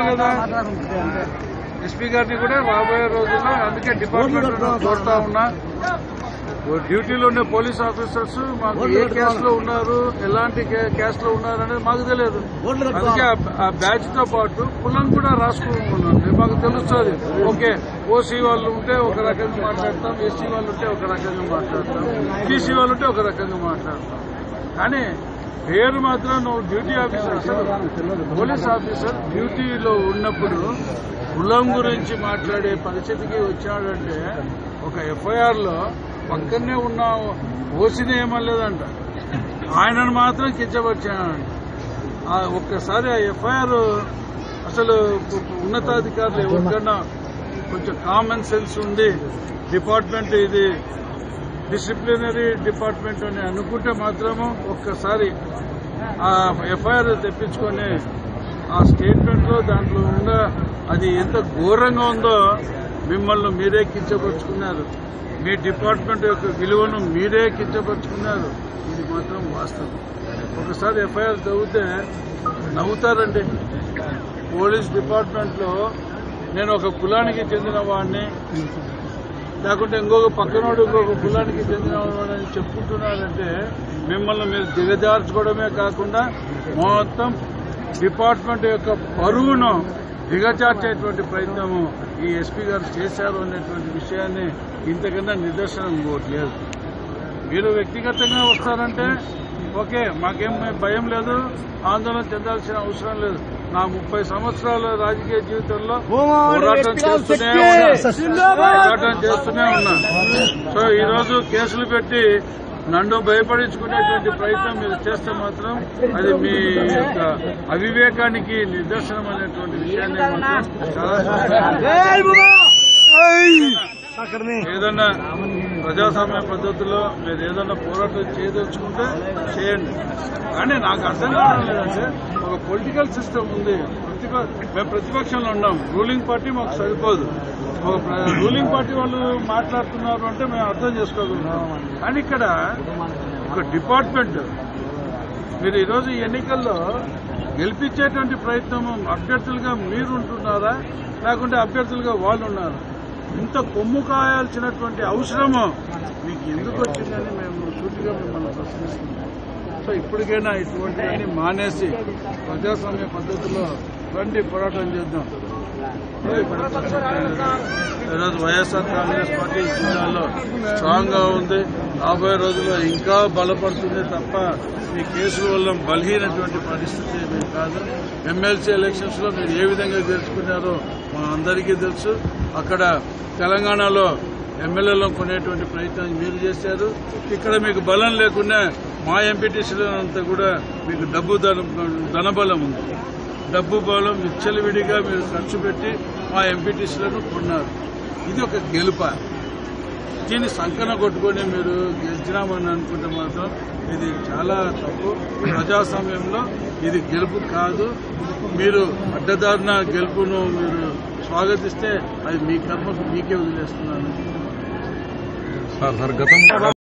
కదా ఎస్పీ గారిని కూడా రాబోయే రోజుల్లో అందుకే డిపార్ట్మెంట్ కోరుతా ఉన్నా ఓ డ్యూటీలో ఉండే పోలీస్ ఆఫీసర్స్ మాకు ఏ క్యాస్ట్ లో ఉన్నారు ఎలాంటి క్యాస్ట్ లో ఉన్నారు అనేది మాకు తెలియదు అందుకే ఆ- ఆ బ్యాచ్ తో పాటు కులం కూడా రాసుకోమన్నాను మాకు తెలుస్తుంది ఓకే ఓసీ వాళ్ళు ఉంటే ఒక రకంగా మాట్లాడతాం ఎస్సీ వాళ్ళు ఉంటే ఒక రకంగా మాట్లాడతాం బీసీ వాళ్ళు ఉంటే ఒక రకంగా మాట్లాడతాం కానీ పేరు మాత్రం నువ్వు డ్యూటీ ఆఫీసర్ అసలు పోలీస్ ఆఫీసర్ డ్యూటీలో ఉన్నప్పుడు కులం గురించి మాట్లాడే పరిస్థితికి వచ్చాడంటే ఒక ఎఫ్ఐఆర్ లో పక్కనే ఉన్న ఓసిని ఏమనలేదంట ఆయనను మాత్రం కించపరిచాడంట ఆ ఒక్కసారి ఆ ఎఫ్ఐఆర్ అసలు ఉన్నతాధికారులు ఎవరికన్నా కొంచెం కామన్ సెన్స్ ఉంది డిపార్ట్మెంట్ ఇది డిసిప్లినరీ డిపార్ట్మెంట్ అని అనుకుంటే మాత్రము ఒక్కసారి ఆ ఎఫ్ఐఆర్ తెప్పించుకొని ఆ స్టేట్మెంట్ లో దాంట్లో ఉన్న అది ఎంత ఘోరంగా ఉందో మిమ్మల్ని మీరే కించపరుచుకున్నారు మీ డిపార్ట్మెంట్ యొక్క విలువను మీరే కించపరుచుకున్నారు ఇది మాత్రం వాస్తవం ఒకసారి ఎఫ్ఐఆర్ చదివితే నవ్వుతారండి పోలీస్ డిపార్ట్మెంట్ లో నేను ఒక కులానికి చెందిన వాడిని లేకుంటే ఇంకొక పక్కనోడు ఇంకొక కులానికి చెందిన వాడని చెప్పుకుంటున్నారంటే మిమ్మల్ని మీరు దిగజార్చుకోవడమే కాకుండా మొత్తం డిపార్ట్మెంట్ యొక్క పరువును దిగజార్చేటువంటి ప్రయత్నము ఈ ఎస్పీ గారు చేశారు అనేటువంటి విషయాన్ని ఇంతకన్నా నిదర్శనం ఇంకోటి లేదు మీరు వ్యక్తిగతంగా వస్తారంటే ఓకే మాకేం భయం లేదు ఆందోళన చెందాల్సిన అవసరం లేదు నా ముప్పై సంవత్సరాల రాజకీయ జీవితంలో పోరాటం చేస్తూనే ఉన్నా పోరాటం చేస్తూనే ఉన్నా సో ఈ రోజు కేసులు పెట్టి నన్ను భయపడించుకునేటువంటి ప్రయత్నం మీరు చేస్తే మాత్రం అది మీ యొక్క అవివేకానికి నిదర్శనం అనేటువంటి విషయాన్ని మాత్రం చాలా స్పష్టంగా ఏదన్నా ప్రజాస్వామ్య పద్ధతిలో మీరు ఏదన్నా పోరాటం చేయదలుచుకుంటే చేయండి కానీ నాకు అర్థం కావడం లేదంటే ఒక పొలిటికల్ సిస్టమ్ ఉంది ప్రతిప మేము ప్రతిపక్షంలో ఉన్నాం రూలింగ్ పార్టీ మాకు సరిపోదు ఒక ప్ర- రూలింగ్ పార్టీ వాళ్ళు మాట్లాడుతున్నారు అంటే మేము అర్థం చేసుకోగలుగుతాం కానీ ఇక్కడ ఒక డిపార్ట్మెంట్ మీరు ఈరోజు ఈ ఎన్నికల్లో గెలిపించేటువంటి ప్రయత్నం అభ్యర్థులుగా మీరు ఉంటున్నారా లేకుంటే అభ్యర్థులుగా వాళ్ళు ఉన్నారా ఇంత కొమ్ము కాయాల్సినటువంటి అవసరము మీకు ఎందుకు వచ్చిందని మేము సూటిగా మిమ్మల్ని ప్రశ్నిస్తున్నాం సో ఇప్పటికైనా ఇటువంటివన్నీ మానేసి ప్రజాస్వామ్య పద్ధతిలో రండి పోరాటం చేద్దాం ఈరోజు వైఎస్ఆర్ కాంగ్రెస్ పార్టీ జిల్లాలో స్ట్రాంగ్ గా ఉంది రాబోయే రోజుల్లో ఇంకా బలపడుతుంది తప్ప ఈ కేసుల వల్ల బలహీనటువంటి పరిస్థితి ఏమీ కాదు ఎమ్మెల్సీ ఎలక్షన్స్ లో మీరు ఏ విధంగా గెలుచుకున్నారో మా అందరికీ తెలుసు అక్కడ తెలంగాణలో ఎమ్మెల్యేలను కొనేటువంటి ప్రయత్నం మీరు చేశారు ఇక్కడ మీకు బలం లేకుండా మా ఎంపీటీసీలంతా కూడా మీకు డబ్బు ధన ధనబలం ఉంది డబ్బు బలం విచ్చలవిడిగా మీరు ఖర్చు పెట్టి మా ఎంపీటీసీలను కొన్నారు ఇది ఒక గెలుప దీన్ని సంకన కొట్టుకొని మీరు గెలిచినామని అనుకుంటే మాత్రం ఇది చాలా తప్పు ప్రజాస్వామ్యంలో ఇది గెలుపు కాదు మీరు అడ్డదారిన గెలుపును మీరు స్వాగతిస్తే అది మీ కర్మకు మీకే వదిలేస్తున్నాను సార్ సార్ గతం